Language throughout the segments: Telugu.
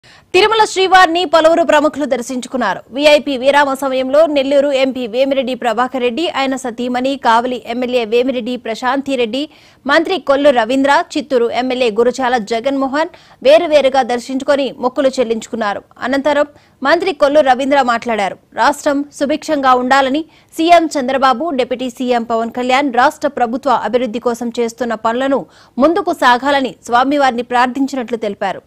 తిరుమల శ్రీవారిని పలువురు ప్రముఖులు దర్శించుకున్నారు వీఐపీ విరామ సమయంలో నెల్లూరు ఎంపీ వేమిరెడ్డి ప్రభాకర్ రెడ్డి ఆయన సతీమణి కావలి ఎమ్మెల్యే వేమిరెడ్డి ప్రశాంతిరెడ్డి మంత్రి కొల్లు రవీంద్ర చిత్తూరు ఎమ్మెల్యే గురుచాల జగన్మోహన్ వేరువేరుగా దర్శించుకొని మొక్కులు చెల్లించుకున్నారు అనంతరం మంత్రి కొల్లు రవీంద్ర మాట్లాడారు రాష్ట్రం సుభిక్షంగా ఉండాలని CM Chandrababu deputy CM Pawan Kalyan రాష్ట్ర ప్రభుత్వ అభివృద్ధి కోసం చేస్తున్న పనులను ముందుకు సాగాలని స్వామివారిని ప్రార్థించినట్లు తెలిపారు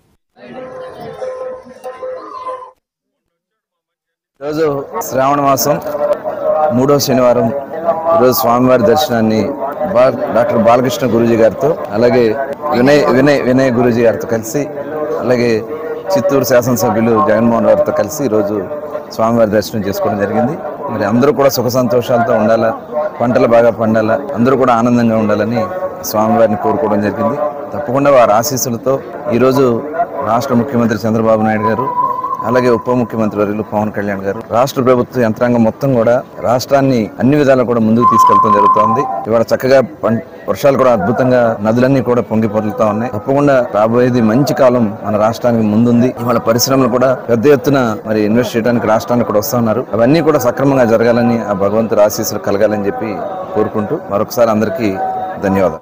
ఈరోజు శ్రావణ మాసం మూడో శనివారం ఈరోజు స్వామివారి దర్శనాన్ని బా- డాక్టర్ బాలకృష్ణ గురూజీ గారితో అలాగే వినయ్ వినయ్ వినయ్ గురూజీ గారితో కలిసి అలాగే చిత్తూరు శాసనసభ్యులు జగన్మోహన్ గారితో కలిసి ఈరోజు స్వామివారి దర్శనం చేసుకోవడం జరిగింది మరి అందరూ కూడా సుఖ సంతోషాలతో ఉండాలా పంటలు బాగా పండాలా అందరూ కూడా ఆనందంగా ఉండాలని స్వామివారిని కోరుకోవడం జరిగింది తప్పకుండా వారి ఆశీస్సులతో ఈరోజు రాష్ట్ర ముఖ్యమంత్రి చంద్రబాబు నాయుడు గారు అలాగే ఉప ముఖ్యమంత్రి వర్యులు పవన్ కళ్యాణ్ గారు రాష్ట్ర ప్రభుత్వ యంత్రాంగం మొత్తం కూడా రాష్ట్రాన్ని అన్ని విధాలా కూడా ముందుకు తీసుకెళ్తాం జరుగుతోంది ఇవాళ చక్కగా పం- వర్షాలు కూడా అద్భుతంగా నదులన్నీ కూడా పొంగి పొరులుతా ఉన్నాయి తప్పకుండా రాబోయేది మంచి కాలం మన రాష్ట్రానికి ముందుంది ఇవాళ పరిశ్రమలు కూడా పెద్ద ఎత్తున మరి ఇన్వెస్ట్ చేయడానికి రాష్ట్రానికి కూడా వస్తా ఉన్నారు అవన్నీ కూడా సక్రమంగా జరగాలని ఆ భగవంతుడి ఆశీస్సులు కలగాలని చెప్పి కోరుకుంటూ మరొకసారి అందరికీ ధన్యవాదాలు